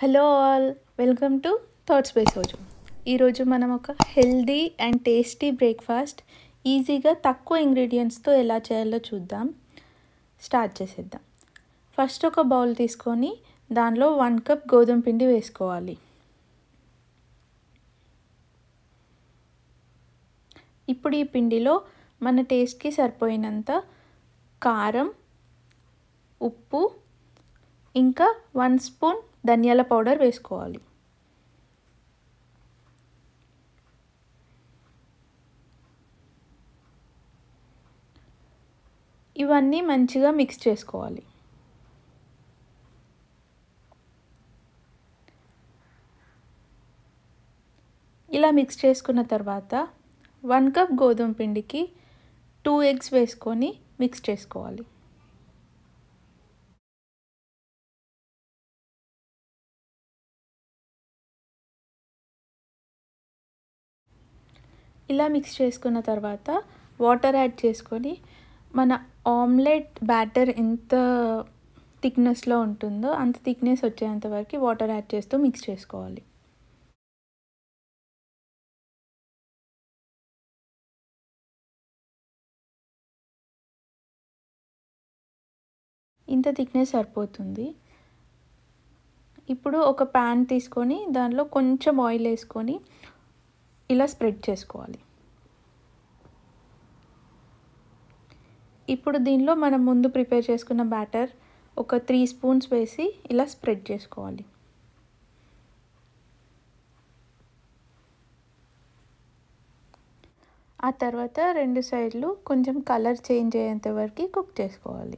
hello all welcome to thoughts by Soju ఈరోజు మనం ఒక హెల్దీ అండ్ టేస్టీ బ్రేక్ఫాస్ట్ ఈజీగా తక్కువ ఇంగ్రీడియంట్స్తో ఎలా చేయాలో చూద్దాం స్టార్ట్ చేసేద్దాం ఫస్ట్ ఒక బౌల్ తీసుకొని దానిలో వన్ కప్ గోధుమ పిండి వేసుకోవాలి ఇప్పుడు ఈ పిండిలో మన టేస్ట్కి సరిపోయినంత కారం ఉప్పు ఇంకా వన్ స్పూన్ ధనియాల పౌడర్ వేసుకోవాలి ఇవన్నీ మంచిగా మిక్స్ చేసుకోవాలి ఇలా మిక్స్ చేసుకున్న తర్వాత వన్ కప్ గోధుమ పిండికి టూ ఎగ్స్ వేసుకొని మిక్స్ చేసుకోవాలి ఇలా మిక్స్ చేసుకున్న తర్వాత వాటర్ యాడ్ చేసుకొని మన ఆమ్లెట్ బ్యాటర్ ఎంత థిక్నెస్లో ఉంటుందో అంత థిక్నెస్ వచ్చేంత వరకు వాటర్ యాడ్ చేస్తూ మిక్స్ చేసుకోవాలి ఇంత థిక్నెస్ సరిపోతుంది ఇప్పుడు ఒక ప్యాన్ తీసుకొని దానిలో కొంచెం ఆయిల్ వేసుకొని ఇలా స్ప్రెడ్ చేసుకోవాలి ఇప్పుడు దీనిలో మనం ముందు ప్రిపేర్ చేసుకున్న బ్యాటర్ ఒక త్రీ స్పూన్స్ వేసి ఇలా స్ప్రెడ్ చేసుకోవాలి ఆ తర్వాత రెండు సైడ్లు కొంచెం కలర్ చేంజ్ అయ్యేంత వరకు కుక్ చేసుకోవాలి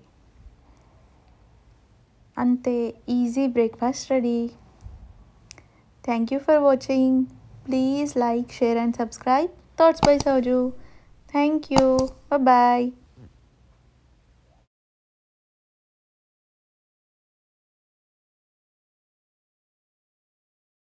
అంతే easy breakfast ready thank you for watching please like share and subscribe thoughts by Soju thank you bye bye